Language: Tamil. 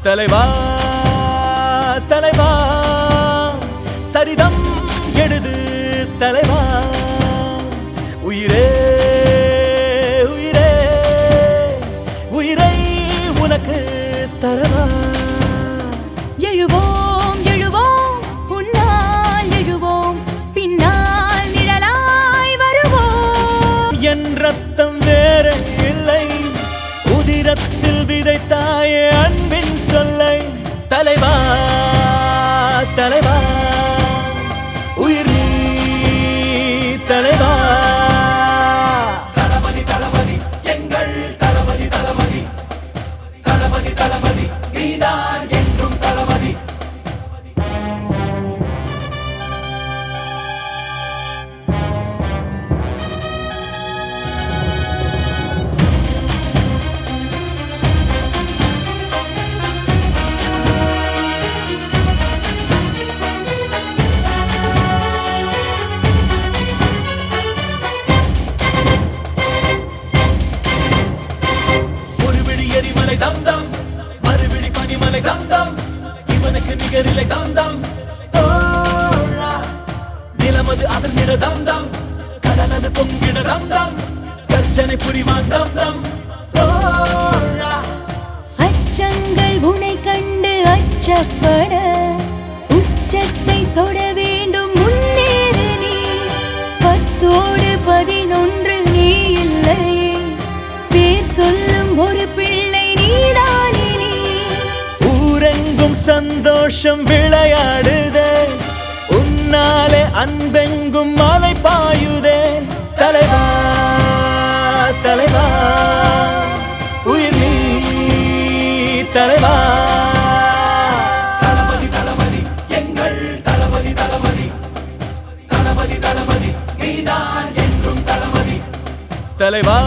தலைவா தலைவா சரிதம் எழுது தலைவா உயிரே உயிரே உயிரை உனக்கு தரவா எழுவோம் எழுவோம் உன்னால் எழுவோம் பின்னால் நிழலாய் வருவோம் என் ரத்தம் வேற இல்லை உதிரத்தில் விதைத்தாயே அன்பின் சொல்லை தலைவா தலைவா உயிர் நீ தலைவா தளபதி தளபதி எங்கள் தளபதி தளபதி தளபதி தளபதி நீதான் என்றும் தளபதி ஒரு விழி எரிமலை தம் தம் மறுவிழி பனிமலை தம் தம் இவனுக்கு நிகரிலை தம் தம் தோழா. நிலமது அதர்ந்திட தம் தம் கடலது பொங்கிட தம் தம் கர்ஜனை புரிவான் தம் தம் தோழா. அச்சங்கள் உனை கண்டு அச்சப்பட உச்சத்தை தொட வேண்டும் முன்னேறு நீ பத்தோடு பதினொன்று நீ இல்லையே பேர் சொல்லும் ஒரு பிள்ளை நீதானே நீ ஊரெங்கும் சந்தோஷம் விளையாடுதே உன்னாலே அன்பெங்கும் மலை பாயுதே தலைவா தலைவா உயிர் நீ தலைவா தளபதி தளபதி எங்கள் தளபதி தளபதி தளபதி தளபதி நீதான் என்றும் தளபதி தலைவா